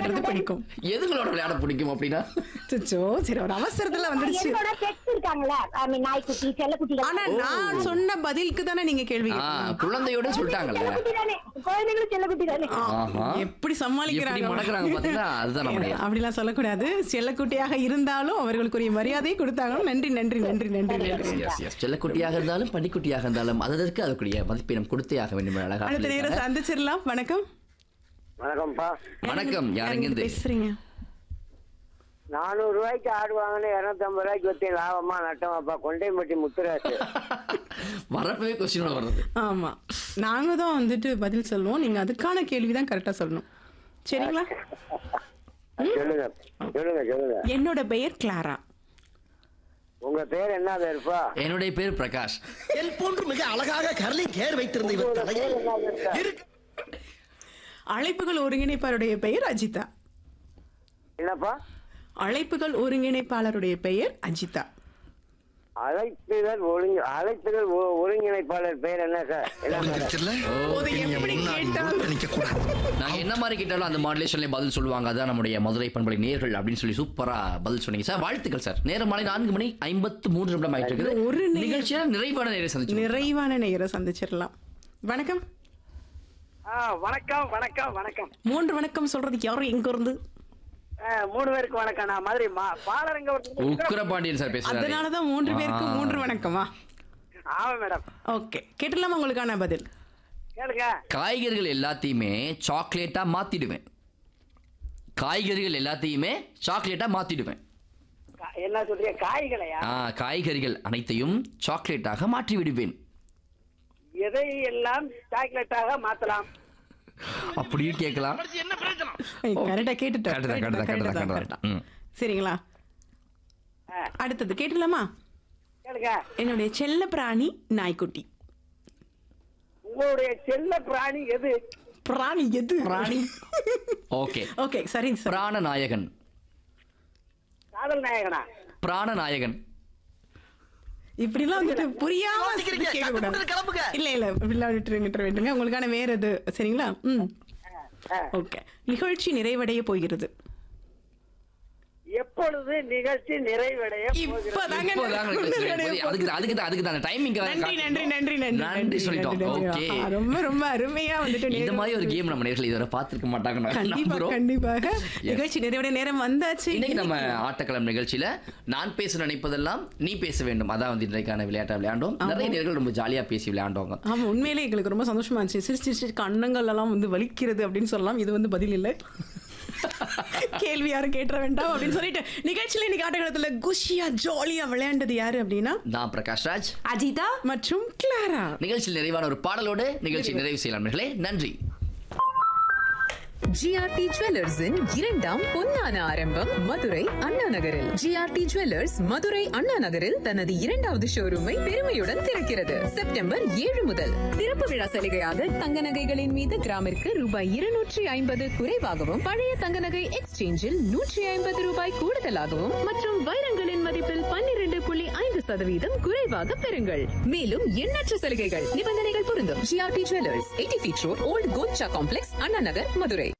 விளையாடுறது பிடிக்கும் எதுங்களோட விளையாட பிடிக்கும் அப்படின்னா சுச்சோ சரி ஒரு அவசரத்துல வந்துடுச்சு என்னோட பெட்ஸ் இருக்காங்களா ஐ மீன் நாய்க்குட்டி செல்லக்குட்டிகள் ஆனா நான் சொன்ன பதிலுக்கு தானே நீங்க கேள்வி ஆ, கேட்டீங்க. குழந்தையோட சொல்லிட்டாங்கல்ல செல்லக்குட்டி தானே குழந்தைகளும் செல்லக்குட்டி தானே ஆஹா. எப்படி எப்படி சமாளிக்கிறாங்க மடக்குறாங்க பாத்தீங்களா அதுதான் நம்முடைய அப்படிலாம் சொல்லக்கூடாது செல்லக்குட்டியாக இருந்தாலும் அவர்களுக்குரிய மரியாதையை கொடுத்தாங்க நன்றி நன்றி நன்றி நன்றி நன்றி எஸ் எஸ் செல்லக்குட்டியாக இருந்தாலும் பனிக்குட்டியாக இருந்தாலும் அதற்கு அதுக்குரிய மதிப்பை நாம் கொடுத்தே ஆக வேண்டும் என அழகா அடுத்த நேரம் சொல்லியிருக்காங்க. சந்திச்சிடலாம் வணக்கம் வணக்கம்ப்பா வணக்கம் யாருங்க யாருங்க பேசுறீங்க நானூறு ரூபாய்க்கு ஆடு வாங்கினேன் இருநூத்தம்பது ரூபாய்க்கு வச்சு லாபமா நட்டமாப்பா கொண்டையம்பட்டி முத்துராசு வரப்பவே கொஸ்டின் வர்றது ஆமா நாங்க தான் வந்துட்டு பதில் சொல்லுவோம் நீங்க அதுக்கான கேள்விதான் கரெக்டா சொல்லணும் சரிங்களா சொல்லுங்க சொல்லுங்க சொல்லுங்க என்னோட பெயர் கிளாரா உங்க பேர் என்ன பேருப்பா என்னுடைய பேர் பிரகாஷ் எல் போன்று மிக அழகாக கர்லிங் ஹேர் வைத்திருந்த இவர் உங்க தலையில் பேர் என்ன பேருப்பா? இருக்கு அழைப்புகள் ஒருங்கிணைப்பாளருடைய பெயர் அஜிதா என்னப்பா அழைப்புகள் ஒருங்கிணைப்பாளருடைய பெயர் அஜிதா அழைப்புகள் ஒருங்கி அழைப்புகள் ஒ- ஒருங்கிணைப்பாளர் பேர் என்ன சார் என்ன மேடம்? போது எப்படி கேட்டாலும் நிக்க கூடாது நாங்க என்ன மாதிரி கேட்டாலும் அந்த மாடுலேஷன்ல பதில் சொல்லுவாங்க அதான் நம்முடைய மதுரை பண்பலை நேர்கள் அப்படின்னு சொல்லி சூப்பரா பதில் சொன்னீங்க சார் வாழ்த்துக்கள் சார் நேரம் மாலை நான்கு மணி ஐம்பத்து மூன்று நிமிடம் ஆயிட்டு ஒரு இருக்குது நேரம். நிகழ்ச்சியில நிறைவான நேரம் சந்திச்சு நிறைவான நேரம் சந்திச்சிடலாம் வணக்கம் ஆ, வணக்கம் வணக்கம் வணக்கம் மூன்று வணக்கம் சொல்றதுக்கு யாரும் எங்க இருந்து ஆ, மூணு பேருக்கு வணக்கம் நான் மாதிரி மா- பாலரங்க உக்கரபாண்டியன் சார் பேசுறாரு அதனாலதான் மூன்று பேருக்கு ஆ. மூன்று வணக்கமா ஆமா மேடம் ஓகே கேட்டலாமா உங்களுக்கான பதில் கேளுங்க காய்கறிகள் எல்லாத்தையுமே சாக்லேட்டா மாத்திடுவேன் காய்கறிகள் எல்லாத்தையுமே சாக்லேட்டா மாத்திடுவேன் கா- என்ன சொல்றீங்க காய்களையா ஆ, காய்கறிகள் அனைத்தையும் சாக்லேட்டாக மாற்றி விடுவேன் எதை எல்லாம் சாக்லேட்டாக மாத்தலாம் அப்படியும் கேட்கலாம் கரெக்டா கேட்டுட்டோம் கரெக்ட் தான், கரெக்ட் தான், கரெக்ட் தான், கரெக்ட் தான். ம். சரிங்களா ஆ, அடுத்தது கேட்டலாமா கேளுங்க என்னுடைய செல்ல பிராணி நாய்க்குட்டி உங்களுடைய செல்ல பிராணி எது பிராணி எது பிராணி ஓகே ஓகே சரி சார் பிராணநாயகன் காதல் நாயகனா பிராணநாயகன் இப்படிலாம் வந்துட்டு புரியாம யோசிக்கிறீங்க. கேட்க கூடாது டக்குனு கிளம்புங்க. இல்ல இல்ல இப்படிலாம் விட்டுருங்க விட்டுரு விட்டுருங்க உங்களுக்கான வேற இது சரிங்களா ம் ஆ. ஓகே நிகழ்ச்சி நிறைவடைய போகிறது எப்பொழுது நிகழ்ச்சி நிறைவடைய போகிறது? இப்பதாங்க இப்போதாங்க நிகழ்ச்சி நிறைவடைய நிறைவு. அதுக்கு அதுக்கு தான் அதுக்கு தான் டைமிங் நன்றி நன்றி நன்றி நன்றி நன்றி சொல்லிட்டோம் நன்றி. ஓகே ஆ, ரொம்ப ரொம்ப அருமையா வந்துட்டு இந்த நேரம் மாதிரி ஒரு கேம் நம்ம நேர்கள் இதுவரை பார்த்திருக்க மாட்டாங்க நான் கண்டிப்பா நம்புறோம். கண்டிப்பாக நிகழ்ச்சி நிறைவடைய நேரம் வந்தாச்சு இன்னைக்கு நம்ம ஆட்டக்களம் நிகழ்ச்சியில நான் பேச நினைப்பதெல்லாம் நீ பேச வேண்டும் அதான் வந்து இன்றைக்கான விளையாட்டை விளையாண்டோம் நிறைய நேர்கள் ரொம்ப ஜாலியா பேசி விளையாண்டோங்க ஆமா உண்மையிலே எங்களுக்கு ரொம்ப சந்தோஷமா இருந்துச்சு சிரிச்சு சிரிச்சு கண்ணங்கள் எல்லாம் வந்து வலிக்கிறது அப்படின்னு சொல்லலாம் இது வந்து பதில் இல்லை கேள்வி யாரும் கேட்ட வேண்டாம் அப்படின்னு சொல்லிட்டு நிகழ்ச்சியில இன்னைக்கு ஆட்டக்காலத்துல குஷியா ஜாலியா விளையாண்டது யாரு அப்படின்னா நான் பிரகாஷ் ராஜ் அஜிதா மற்றும் கிளாரா நிகழ்ச்சியில் நிறைவான ஒரு பாடலோடு நிகழ்ச்சி நிறைவு செய்யலாம் நேர்களே. நன்றி ஜிஆர்டி ஜுவல்லர்ஸின் இரண்டாம் பொன்னான ஆரம்பம் மதுரை அண்ணா நகரில் ஜிஆர்டி ஜுவல்லர்ஸ் மதுரை அண்ணா நகரில் தனது இரண்டாவது ஷோரூமை பெருமையுடன் திறக்கிறது செப்டம்பர் ஏழு முதல் திறப்பு விழா சலுகையாக தங்க நகைகளின் மீது கிராமிற்கு ரூபாய் இருநூற்றி ஐம்பது குறைவாகவும் பழைய தங்க நகை எக்ஸ்சேஞ்சில் நூற்றி ஐம்பது ரூபாய் கூடுதலாகவும் மற்றும் வைரங்களின் மதிப்பில் பன்னிரண்டு புள்ளி ஐந்து சதவீதம் குறைவாக பெறுங்கள் மேலும் எண்ணற்ற சலுகைகள் நிபந்தனைகள் பொருந்தும் GRT jewellers eighty feet road old கோச்சா காம்ப்ளெக்ஸ் அண்ணா நகர் மதுரை